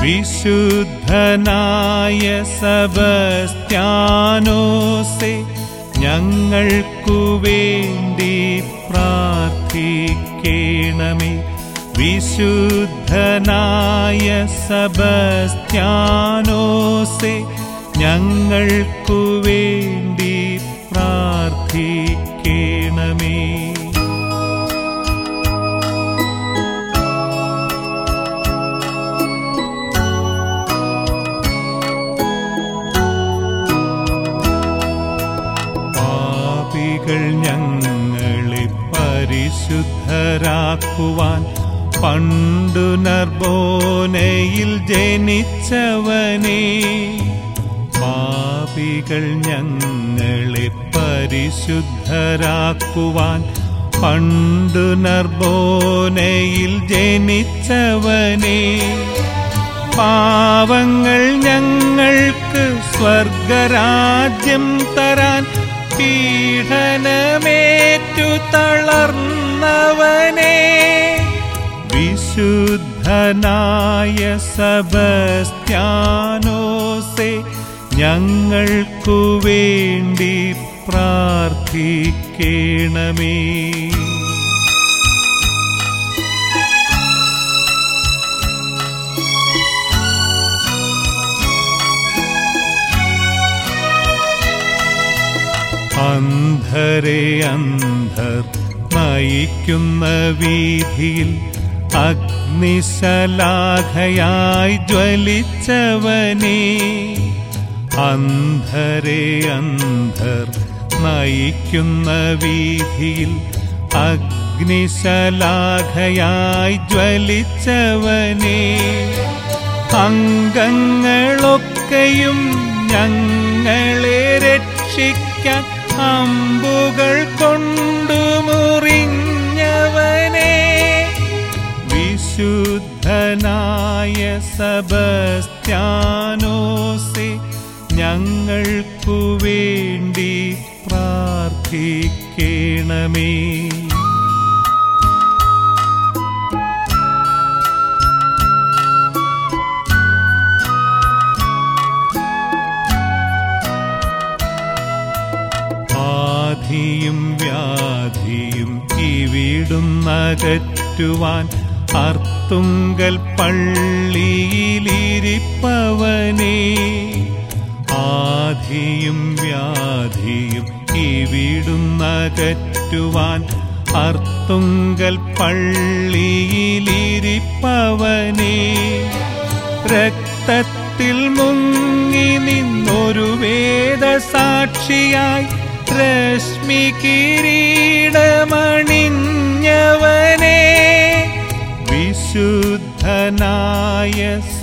വിശുദ്ധനായ സബസ്ത്യാനോസെ ഞങ്ങൾക്കു വേണ്ടി പ്രാർത്ഥിക്കണമേ വിശുദ്ധനായ സബസ്ത്യാനോസെ ഞങ്ങൾക്കു വേണ്ടി പ്രാർത്ഥിക്കണമേ പാപികൾ ഞങ്ങളെ പരിശുദ്ധരാക്കുവാൻ പണ്ടു നർബോനയിൽ ജനിച്ചവനേ പാപികൾ ഞങ്ങളെ പരിശുദ്ധരാക്കുവാൻ പണ്ടു നർബോനയിൽ ജനിച്ചവനേ പാവങ്ങൾ ഞങ്ങൾക്ക് സ്വർഗരാജ്യം തരാൻ പീഡനമേറ്റു തളർന്നവനെ വിശുദ്ധനായ സബസ്ത്യാനോസെ ഞങ്ങൾക്കു വേണ്ടി പ്രാർത്ഥിക്കണമേ അന്ധരെ അന്ധർ നയിക്കുന്ന വീതിയിൽ അഗ്നിശലാഖയായി ജ്വലിച്ചവനേ അന്ധരെ അന്ധർ നയിക്കുന്ന വീതിയിൽ അഗ്നിശലാഖയായി ജ്വലിച്ചവനേ അംഗങ്ങളൊക്കെയും ഞങ്ങളെ രക്ഷിക്കാൻ അമ്പുകൾ കൊണ്ടു മുറിഞ്ഞവനെ വിശുദ്ധനായ സബസ്ത്യാനോസെ ഞങ്ങൾക്കു വേണ്ടി പ്രാർത്ഥിക്കണമേ ആധിയും വ്യാധിയും ഇവിടുന്നകറ്റുവാൻ അർത്തുങ്കൽ പള്ളിയിലിരിപ്പവനേ ആധിയും വ്യാധിയും ഇവിടുന്നകറ്റുവാൻ അർത്തുങ്കൽ പള്ളിയിലിരിപ്പവനേ രക്തത്തിൽ മുങ്ങി നിന്നൊരു വേദസാക്ഷിയായി രശ്മി കിരീടമണിഞ്ഞവനെ വിശുദ്ധനായ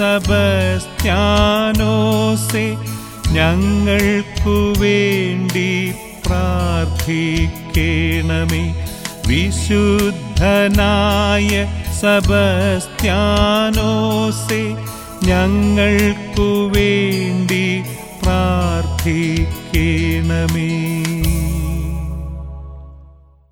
സബസ്ത്യാനോസെ ഞങ്ങൾക്കു വേണ്ടി പ്രാർത്ഥിക്കണമേ വിശുദ്ധനായ സബസ്ത്യാനോസെ ഞങ്ങൾക്കു വേണ്ടി പ്രാർത്ഥിക്കണമേ